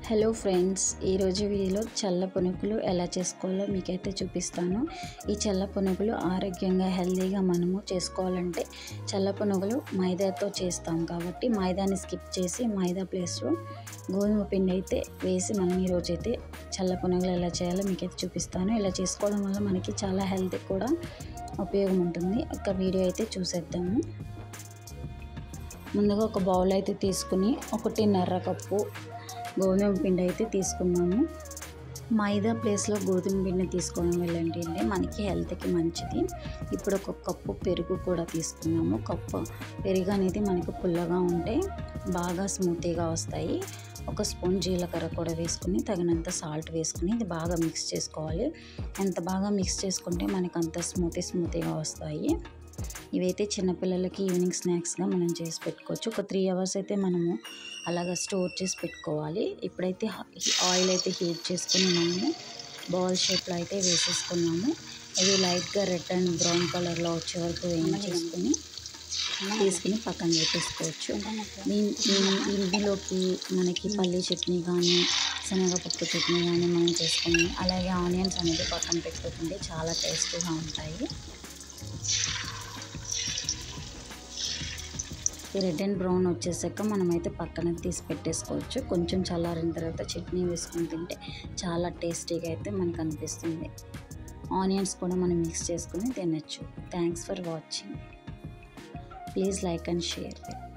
hello friends ఈరోజు వీడియోలో చల్ల పునుకులు ఎలా చేసుకోవాలో మీకైతే చూపిస్తాను ఈ చల్ల పునుకులు ఆరోగ్యంగా హెల్తీగా మనము చేసుకోవాలంటే చల్ల పునుగులు మైదాతో చేస్తాం కాబట్టి మైదాని స్కిప్ చేసి మైదా ప్లేస్లో గోధుమ పిండి అయితే వేసి మనం ఈరోజు అయితే చల్ల పునుగులు ఎలా చేయాలో మీకైతే చూపిస్తాను ఇలా చేసుకోవడం వల్ల మనకి చాలా హెల్త్ కూడా ఉపయోగం ఉంటుంది ఒక వీడియో అయితే చూసేద్దాము ముందుగా ఒక బౌల్ అయితే తీసుకుని ఒకటిన్నర కప్పు గోధుమ పిండి అయితే తీసుకున్నాము మైదా ప్లేస్లో గోధుమ పిండి తీసుకోవడం వల్ల ఏంటంటే మనకి హెల్త్కి మంచిది ఇప్పుడు ఒక కప్పు పెరుగు కూడా తీసుకున్నాము కప్పు పెరుగు అనేది మనకు పుల్లగా ఉంటే బాగా స్మూతీగా వస్తాయి ఒక స్పూన్ జీలకర్ర కూడా వేసుకుని తగినంత సాల్ట్ వేసుకుని ఇది బాగా మిక్స్ చేసుకోవాలి ఎంత బాగా మిక్స్ చేసుకుంటే మనకు అంత స్మూతీ స్మూతీగా వస్తాయి ఇవైతే చిన్నపిల్లలకి ఈవినింగ్ స్నాక్స్గా మనం చేసి పెట్టుకోవచ్చు ఒక త్రీ అవర్స్ అయితే మనము అలాగ స్టోర్ చేసి పెట్టుకోవాలి ఇప్పుడైతే ఆయిల్ అయితే హీట్ చేసుకుని మనము బాల్ షేప్లో అయితే వేసేసుకున్నాము ఇది లైట్గా రెడ్ అండ్ బ్రౌన్ కలర్లో వచ్చే వరకు వేయించేసుకుని తీసుకుని పక్కన పెట్టేసుకోవచ్చు దీని దీని- ఇందులోకి మనకి పల్లీ చట్నీ కానీ శనగపప్పు చట్నీ కానీ మనం చేసుకుని అలాగే ఆనియన్స్ అనేది పక్కన పెట్టుకుంటే చాలా టేస్టీగా ఉంటాయి ఈ రెడ్ అండ్ బ్రౌన్ వచ్చేసాక మనమైతే పక్కన తీసి పెట్టేసుకోవచ్చు కొంచెం చల్లారిన తర్వాత చట్నీ వేసుకొని తింటే చాలా టేస్టీగా అయితే మనకు అనిపిస్తుంది ఆనియన్స్ కూడా మనం మిక్స్ చేసుకొని తినచ్చు thanks for watching please like and share